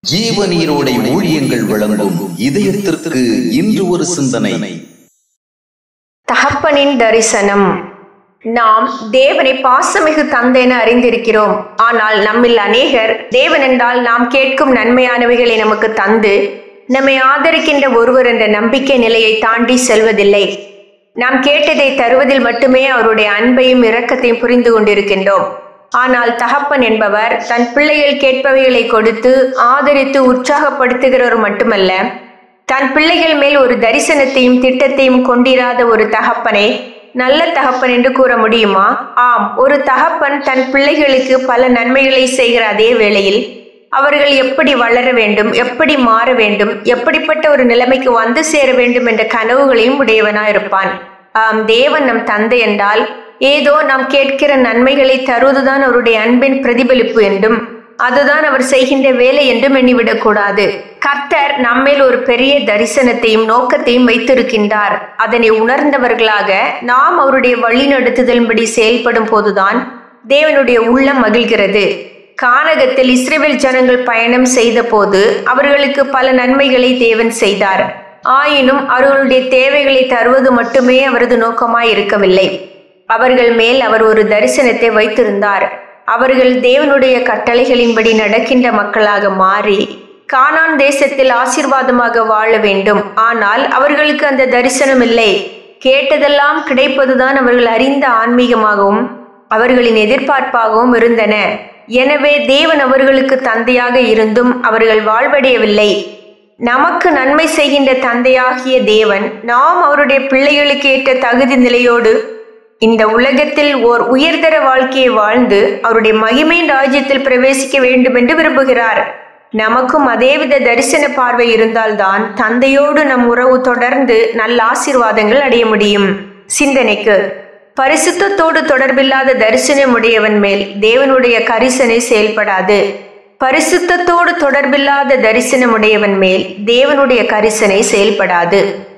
ஜீவநீரோடை ஊழியங்கள் வழங்கும் இதயத்திற்கு இன்று ஒரு சிந்தனை தகப்பனின் தரிசனம் நாம் தேவனை பாசமிகு தந்தை என அறிந்திருக்கிறோம் ஆனால் நம்மில் அநேகர் தேவன் என்றால் நாம் கேட்கும் நன்மையானவைகளை நமக்கு தந்து நம்மை ஆதரிக்கின்ற ஒருவர் என்ற நம்பிக்கை நிலையை தாண்டி செல்வதில்லை நாம் கேட்டதை தருவதில் மட்டுமே அவருடைய அன்பையும் இரக்கத்தையும் புரிந்து கொண்டிருக்கின்றோம் ஆனால் தகப்பன் என்பவர் தன் பிள்ளைகள் கேட்பவைகளை கொடுத்து ஆதரித்து உற்சாகப்படுத்துகிறவர் மட்டுமல்ல தன் பிள்ளைகள் மேல் ஒரு தரிசனத்தையும் திட்டத்தையும் கொண்டிராத ஒரு தகப்பனை நல்ல தகப்பன் என்று கூற முடியுமா ஆம் ஒரு தகப்பன் தன் பிள்ளைகளுக்கு பல நன்மைகளை செய்கிற அதே வேளையில் அவர்கள் எப்படி வளர வேண்டும் எப்படி மாற வேண்டும் எப்படிப்பட்ட ஒரு நிலைமைக்கு வந்து சேர வேண்டும் என்ற கனவுகளையும் உடையவனாயிருப்பான் ஆம் தேவன் நம் தந்தை என்றால் ஏதோ நாம் கேட்கிற நன்மைகளை தருவதுதான் அவருடைய அன்பின் பிரதிபலிப்பு என்றும் அதுதான் அவர் செய்கின்ற வேலை என்றும் எண்ணிவிடக் கூடாது கர்த்தர் நம்மேல் ஒரு பெரிய தரிசனத்தையும் நோக்கத்தையும் வைத்திருக்கின்றார் அதனை உணர்ந்தவர்களாக நாம் அவருடைய வழிநடத்துதலின்படி செயல்படும் போதுதான் தேவனுடைய உள்ளம் மகிழ்கிறது கானகத்தில் இஸ்ரேல் ஜனங்கள் பயணம் செய்த போது அவர்களுக்கு பல நன்மைகளை தேவன் செய்தார் ஆயினும் அவர்களுடைய தேவைகளை தருவது மட்டுமே அவரது நோக்கமாய் இருக்கவில்லை அவர்கள் மேல் அவர் ஒரு தரிசனத்தை வைத்திருந்தார் அவர்கள் தேவனுடைய கட்டளைகளின்படி நடக்கின்ற மக்களாக மாறி கானான் தேசத்தில் ஆசீர்வாதமாக வாழ வேண்டும் ஆனால் அவர்களுக்கு அந்த தரிசனம் இல்லை கேட்டதெல்லாம் கிடைப்பதுதான் அவர்கள் அறிந்த ஆன்மீகமாகவும் அவர்களின் எதிர்பார்ப்பாகவும் இருந்தன எனவே தேவன் அவர்களுக்கு தந்தையாக இருந்தும் அவர்கள் வாழ்வடையவில்லை நமக்கு நன்மை செய்கின்ற தந்தையாகிய தேவன் நாம் அவருடைய பிள்ளைகளுக்கு ஏற்ற தகுதி நிலையோடு இந்த உலகத்தில் ஓர் உயர்தர வாழ்க்கையை வாழ்ந்து அவருடைய மகிமையின் ராஜ்யத்தில் பிரவேசிக்க வேண்டும் என்று விரும்புகிறார் நமக்கும் அதேவித தரிசன பார்வை இருந்தால்தான் தந்தையோடு நம் உறவு தொடர்ந்து நல்ல ஆசீர்வாதங்கள் அடைய முடியும் சிந்தனைக்கு பரிசுத்தத்தோடு தொடர்பில்லாத தரிசனம் உடையவன் மேல் தேவனுடைய கரிசனை செயல்படாது பரிசுத்தத்தோடு தொடர்பில்லாத தரிசனம் உடையவன் மேல் தேவனுடைய கரிசனை செயல்படாது